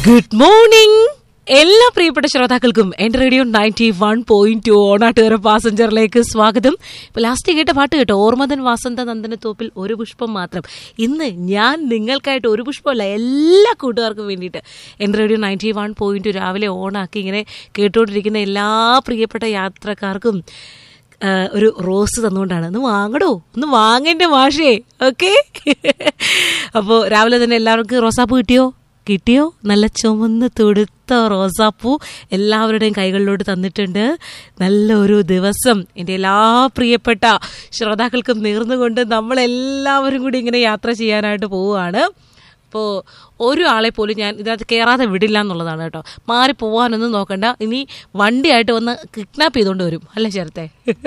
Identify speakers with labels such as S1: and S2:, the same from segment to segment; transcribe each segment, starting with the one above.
S1: Good morning എല്ലാ പ്രിയപ്പെട്ട ശ്രോതാക്കൾക്കും എന്റെ radio ninety one point two Onattukara പാസഞ്ചറിലേക്ക് സ്വാഗതം ഇപ്പൊ ലാസ്റ്റ് കേട്ട പാട്ട് കേട്ടോ ഓർമ്മതൻ വാസന്ത നന്ദന തോപ്പിൽ ഒരു പുഷ്പം മാത്രം ഇന്ന് ഞാൻ നിങ്ങൾക്കായിട്ട് ഒരു പുഷ്പമല്ല എല്ലാ കൂട്ടുകാർക്കും വേണ്ടിയിട്ട് എന്റെ radio ninety one point two രാവിലെ ഓണാക്കി ഇങ്ങനെ കേട്ടുകൊണ്ടിരിക്കുന്ന എല്ലാ പ്രിയപ്പെട്ട യാത്രക്കാർക്കും ആ, ഒരു റോസ് തന്നുകൊണ്ടാണ് ഒന്ന് വാങ്ങടോ ഒന്ന് വാങ്ങേണ്ട മാഷേ ഓക്കെ അപ്പോൾ രാവിലെ തന്നെ എല്ലാവർക്കും റോസാപ്പൂ കിട്ടിയോ കിട്ടിയോ നല്ല ചുമന്ന് തൊടുത്ത റോസാപ്പൂ എല്ലാവരുടെയും കൈകളിലോട്ട് തന്നിട്ടുണ്ട് നല്ല ഒരു ദിവസം എൻ്റെ എല്ലാ പ്രിയപ്പെട്ട ശ്രോതാക്കൾക്കും നേർന്നുകൊണ്ട് നമ്മളെല്ലാവരും കൂടി ഇങ്ങനെ യാത്ര ചെയ്യാനായിട്ട് പോവുകയാണ് അപ്പോൾ ഒരു ആളെ പോലും ഞാൻ ഇതിനകത്ത് കയറാതെ വിടില്ല എന്നുള്ളതാണ് കേട്ടോ മാറി പോകാനൊന്നും നോക്കണ്ട ഇനി വണ്ടിയായിട്ട് വന്ന് കിഡ്നാപ്പ് ചെയ്തുകൊണ്ട് വരും അല്ലേ ചേർത്തെ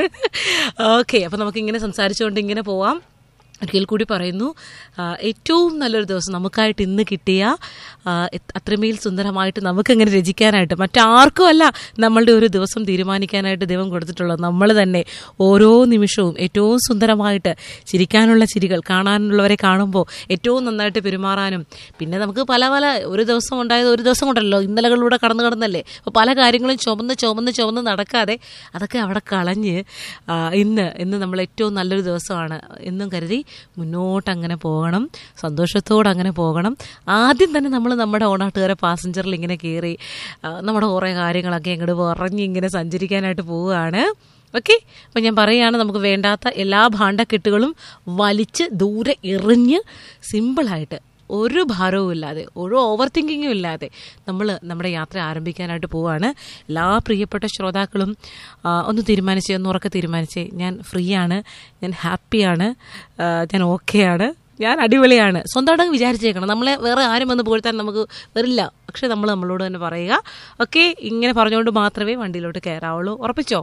S1: ഓക്കെ അപ്പോൾ നമുക്കിങ്ങനെ സംസാരിച്ചുകൊണ്ട് ഇങ്ങനെ പോവാം ഒരിക്കൽ കൂടി പറയുന്നു ആ, ഏറ്റവും നല്ലൊരു ദിവസം നമുക്കായിട്ട് ഇന്ന് കിട്ടിയ ആ, എത്- അത്രമേൽ സുന്ദരമായിട്ട് നമുക്കങ്ങനെ രചിക്കാനായിട്ട് മറ്റാർക്കും അല്ല നമ്മളുടെ ഒരു ദിവസം തീരുമാനിക്കാനായിട്ട് ദൈവം കൊടുത്തിട്ടുള്ളത് നമ്മൾ തന്നെ ഓരോ നിമിഷവും ഏറ്റവും സുന്ദരമായിട്ട് ചിരിക്കാനുള്ള ചിരികൾ കാണാനുള്ളവരെ കാണുമ്പോൾ ഏറ്റവും നന്നായിട്ട് പെരുമാറാനും പിന്നെ നമുക്ക് പല പല ഒരു ദിവസം ഉണ്ടായത് ഒരു ദിവസം കൊണ്ടല്ലോ ഇന്നലകളിലൂടെ കടന്നു കടന്നല്ലേ അപ്പോൾ പല കാര്യങ്ങളും ചുമന്ന് ചുമന്ന് ചുമന്ന് നടക്കാതെ അതൊക്കെ അവിടെ കളഞ്ഞ് ആ, ഇന്ന് ഇന്ന് നമ്മൾ ഏറ്റവും നല്ലൊരു ദിവസമാണ് എന്നും കരുതി മുന്നോട്ട് അങ്ങനെ പോകണം സന്തോഷത്തോടെ അങ്ങനെ പോകണം ആദ്യം തന്നെ നമ്മൾ നമ്മുടെ ഓണാട്ടുകാരെ പാസഞ്ചറിൽ ഇങ്ങനെ കയറി ആ, നമ്മുടെ കുറേ കാര്യങ്ങളൊക്കെ അങ്ങോട്ട് പറഞ്ഞ് ഇങ്ങനെ സഞ്ചരിക്കാനായിട്ട് പോവുകയാണ് ഓക്കെ അപ്പം ഞാൻ പറയുകയാണ് നമുക്ക് വേണ്ടാത്ത എല്ലാ ഭാണ്ഡക്കെട്ടുകളും വലിച്ച് ദൂരെ എറിഞ്ഞ് സിമ്പിളായിട്ട് ഒരു ഭാരവും ഇല്ലാതെ ഒരു ഓവർ തിങ്കിങ്ങും ഇല്ലാതെ നമ്മൾ നമ്മുടെ യാത്ര ആരംഭിക്കാനായിട്ട് പോവാണ് എല്ലാ പ്രിയപ്പെട്ട ശ്രോതാക്കളും ആ, ഒന്ന് തീരുമാനിച്ചേ ഒന്ന് ഉറക്കെ തീരുമാനിച്ചേ ഞാൻ ഫ്രീ ആണ് ഞാൻ ഹാപ്പിയാണ് ആ, ഞാൻ ഓക്കെയാണ് ഞാൻ അടിപൊളിയാണ് സ്വന്തമായിട്ട് വിചാരിച്ചേക്കണം നമ്മളെ വേറെ ആരും വന്ന് പുകഴ്ത്താൻ നമുക്ക് വരില്ല പക്ഷെ നമ്മൾ നമ്മളോട് തന്നെ പറയുക ഓക്കെ ഇങ്ങനെ പറഞ്ഞുകൊണ്ട് മാത്രമേ വണ്ടിയിലോട്ട് കയറാവുള്ളൂ ഉറപ്പിച്ചോ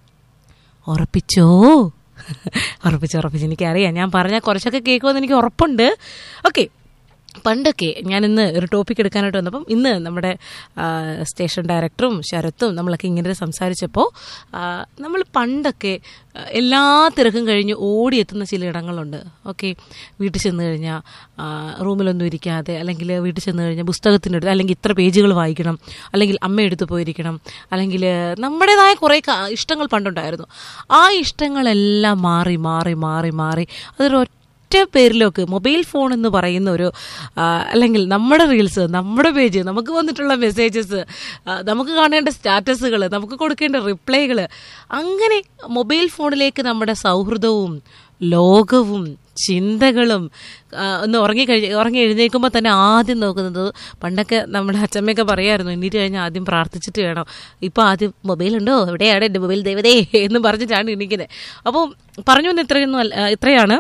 S1: ഉറപ്പിച്ചോ ഉറപ്പിച്ചു ഉറപ്പിച്ചു എനിക്കറിയാം ഞാൻ പറഞ്ഞാൽ കുറച്ചൊക്കെ കേൾക്കുമെന്ന് എനിക്ക് ഉറപ്പുണ്ട് ഓക്കെ പണ്ടൊക്കെ ഞാൻ ഇന്ന് ഒരു ടോപ്പിക് എടുക്കാനായിട്ട് വന്നപ്പം ഇന്ന് നമ്മുടെ ആ, സ്റ്റേഷൻ ഡയറക്ടറും ശരത്തും നമ്മളൊക്കെ ഇങ്ങനെ സംസാരിച്ചപ്പോൾ ആ, നമ്മൾ പണ്ടൊക്കെ ആ, എല്ലാ തിരക്കും കഴിഞ്ഞ് ഓടിയെത്തുന്ന ചില ഇടങ്ങളുണ്ട് ഓക്കെ വീട്ടിൽ ചെന്ന് കഴിഞ്ഞാൽ ആ, റൂമിലൊന്നും ഇരിക്കാതെ അല്ലെങ്കിൽ വീട്ടിൽ ചെന്ന് കഴിഞ്ഞാൽ പുസ്തകത്തിൻ്റെ അടുത്ത് അല്ലെങ്കിൽ ഇത്ര പേജുകൾ വായിക്കണം അല്ലെങ്കിൽ അമ്മ എടുത്ത് പോയിരിക്കണം അല്ലെങ്കിൽ നമ്മുടേതായ കുറേ ക- ഇഷ്ടങ്ങൾ പണ്ടുണ്ടായിരുന്നു ആ ഇഷ്ടങ്ങളെല്ലാം മാറി മാറി മാറി മാറി അതൊരു ഒറ്റ പേരിലേക്ക് മൊബൈൽ ഫോൺ എന്ന് പറയുന്ന ഒരു ആ, അല്ലെങ്കിൽ നമ്മുടെ റീൽസ് നമ്മുടെ പേജ് നമുക്ക് വന്നിട്ടുള്ള മെസ്സേജസ് നമുക്ക് കാണേണ്ട സ്റ്റാറ്റസുകൾ നമുക്ക് കൊടുക്കേണ്ട റിപ്ലൈകൾ അങ്ങനെ മൊബൈൽ ഫോണിലേക്ക് നമ്മുടെ സൗഹൃദവും ലോകവും ചിന്തകളും ആ, ഒന്ന് ഉറങ്ങി കഴി ഉറങ്ങി എഴുന്നേൽക്കുമ്പോൾ തന്നെ ആദ്യം നോക്കുന്നത് പണ്ടൊക്കെ നമ്മുടെ അച്ഛമ്മയൊക്കെ പറയായിരുന്നു എണ്ണീറ്റ് കഴിഞ്ഞാൽ ആദ്യം പ്രാർത്ഥിച്ചിട്ട് വേണം ഇപ്പോൾ ആദ്യം മൊബൈലുണ്ടോ എവിടെയാണ് എൻ്റെ മൊബൈൽ ദേവതേ എന്ന് പറഞ്ഞിട്ടാണ് എണീക്കുന്നത് അപ്പോൾ പറഞ്ഞു വന്ന ഇത്രയൊന്നും അല്ല ആ, ഇത്രയാണ്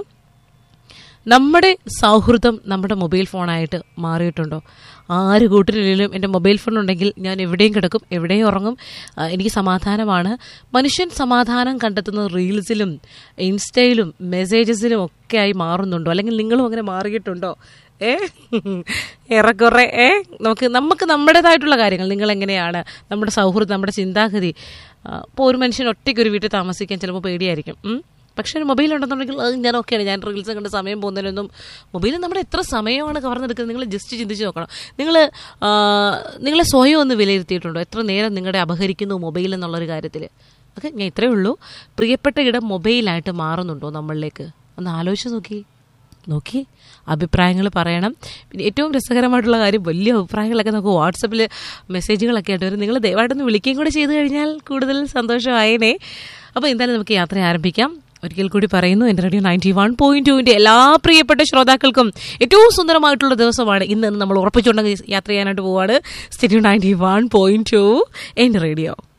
S1: നമ്മുടെ സൗഹൃദം നമ്മുടെ മൊബൈൽ ഫോണായിട്ട് മാറിയിട്ടുണ്ടോ ആര് കൂട്ടിലും എൻ്റെ മൊബൈൽ ഫോൺ ഉണ്ടെങ്കിൽ ഞാൻ എവിടെയും കിടക്കും എവിടെയും ഉറങ്ങും ആ, എനിക്ക് സമാധാനമാണ് മനുഷ്യൻ സമാധാനം കണ്ടെത്തുന്നത് റീൽസിലും ഇൻസ്റ്റയിലും മെസ്സേജസിലും ഒക്കെ ആയി മാറുന്നുണ്ടോ അല്ലെങ്കിൽ നിങ്ങളും അങ്ങനെ മാറിയിട്ടുണ്ടോ ഏ ഏറെക്കുറെ ഏ നമുക്ക് നമുക്ക് നമ്മുടേതായിട്ടുള്ള കാര്യങ്ങൾ നിങ്ങൾ എങ്ങനെയാണ് നമ്മുടെ സൗഹൃദം നമ്മുടെ ചിന്താഗതി ഇപ്പോൾ ഒരു മനുഷ്യൻ ഒറ്റയ്ക്ക് ഒരു വീട്ടിൽ താമസിക്കാൻ ചിലപ്പോൾ പേടിയായിരിക്കും ഉം. പക്ഷേ ഒരു മൊബൈൽ ഉണ്ടെന്നുണ്ടെങ്കിൽ അത് ഞാൻ ഓക്കെയാണ് ഞാൻ റീൽസ് കണ്ട് സമയം പോകുന്നതിനൊന്നും മൊബൈലിൽ നമ്മുടെ എത്ര സമയമാണ് കവർന്നെടുക്കുന്നത് നിങ്ങൾ ജസ്റ്റ് ചിന്തിച്ച് നോക്കണം നിങ്ങൾ നിങ്ങളെ സ്വയം ഒന്ന് വിലയിരുത്തിയിട്ടുണ്ടോ എത്ര നേരം നിങ്ങളുടെ അപഹരിക്കുന്നു മൊബൈൽ എന്നുള്ളൊരു കാര്യത്തിൽ ഓക്കെ ഞാൻ ഇത്രയേ ഉള്ളൂ പ്രിയപ്പെട്ട ഇടം മൊബൈലായിട്ട് മാറുന്നുണ്ടോ നമ്മളിലേക്ക് ഒന്ന് ആലോചിച്ച് നോക്കി നോക്കി അഭിപ്രായങ്ങൾ പറയണം പിന്നെ ഏറ്റവും രസകരമായിട്ടുള്ള കാര്യം വലിയ അഭിപ്രായങ്ങളൊക്കെ നമുക്ക് വാട്സപ്പിൽ മെസ്സേജുകളൊക്കെ ആയിട്ട് വരും നിങ്ങൾ ദയവായിട്ടൊന്ന് വിളിക്കുകയും കൂടെ ചെയ്ത് കഴിഞ്ഞാൽ കൂടുതൽ സന്തോഷമായേനെ അപ്പോൾ എന്തായാലും നമുക്ക് യാത്ര ആരംഭിക്കാം ഒരിക്കൽ കൂടി പറയുന്നു എൻ്റെ റേഡിയോ നയൻറ്റി വൺ പോയിന്റ് ടുവിൻ്റെ എല്ലാ പ്രിയപ്പെട്ട ശ്രോതാക്കൾക്കും ഏറ്റവും സുന്ദരമായിട്ടുള്ള ദിവസമാണ് ഇന്ന് നമ്മൾ ഉറപ്പിച്ചുകൊണ്ട് യാത്ര ചെയ്യാനായിട്ട് പോവാണ് radio ninety one point two എൻ്റെ റേഡിയോ